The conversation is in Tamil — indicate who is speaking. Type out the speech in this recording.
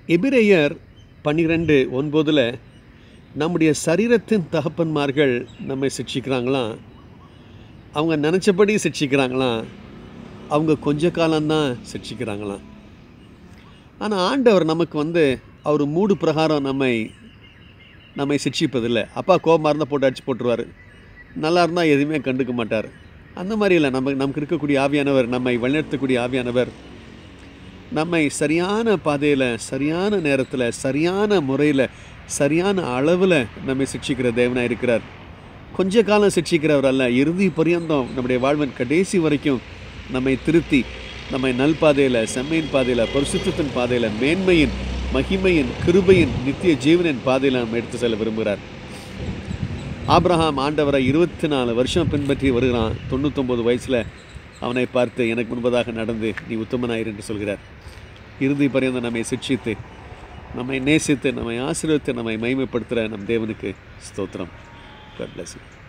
Speaker 1: எபிரேயர் பன்னிரெண்டு ஒன்பதில் நம்முடைய சரீரத்தின் தகப்பன்மார்கள் நம்மை சிக்ஷிக்கிறாங்களாம் அவங்க நினச்சபடி சிக்ஷிக்கிறாங்களாம் அவங்க கொஞ்ச காலம்தான் சிக்ஷிக்கிறாங்களாம் ஆனால் ஆண்டவர் நமக்கு வந்து அவர் மூடு பிரகாரம் நம்மை நம்மை சிக்ஷிப்பதில்லை அப்பா கோபமாக இருந்தால் போட்டு அடிச்சு போட்டுருவார் நல்லா இருந்தால் எதுவுமே கண்டுக்க மாட்டார் அந்த மாதிரி இல்லை நம்ம நமக்கு இருக்கக்கூடிய ஆவியானவர் நம்மை வழிநடத்தக்கூடிய ஆவியானவர் நம்மை சரியான பாதையில் சரியான நேரத்தில் சரியான முறையில் சரியான அளவில் நம்மை சிக்ஷிக்கிற தேவனாக இருக்கிறார் கொஞ்ச காலம் சிக்ஷிக்கிறவர் அல்ல இறுதி பரியந்தம் நம்முடைய வாழ்வின் கடைசி வரைக்கும் நம்மை திருத்தி நம்மை நல் பாதையில் செம்மையின் பாதையில் பரிசுத்தத்தின் பாதையில் மேன்மையின் மகிமையின் கிருபையின் நித்திய ஜீவனின் பாதையில் நம்ம எடுத்து செல்ல விரும்புகிறார் ஆபிரகாம் ஆண்டவரை இருபத்தி நாலு வருஷம் பின்பற்றி வருகிறான் தொண்ணூத்தொம்பது வயசில் அவனை பார்த்து எனக்கு முன்பதாக நடந்து நீ உத்தமனாயிரு என்று சொல்கிறார் இறுதி பரியந்தம் நம்மை சிக்ஷித்து நம்மை நேசித்து நம்மை ஆசீர்வதித்து நம்மை மகிமைப்படுத்துகிற நம் தேவனுக்கு ஸ்தோத்திரம் God bless you.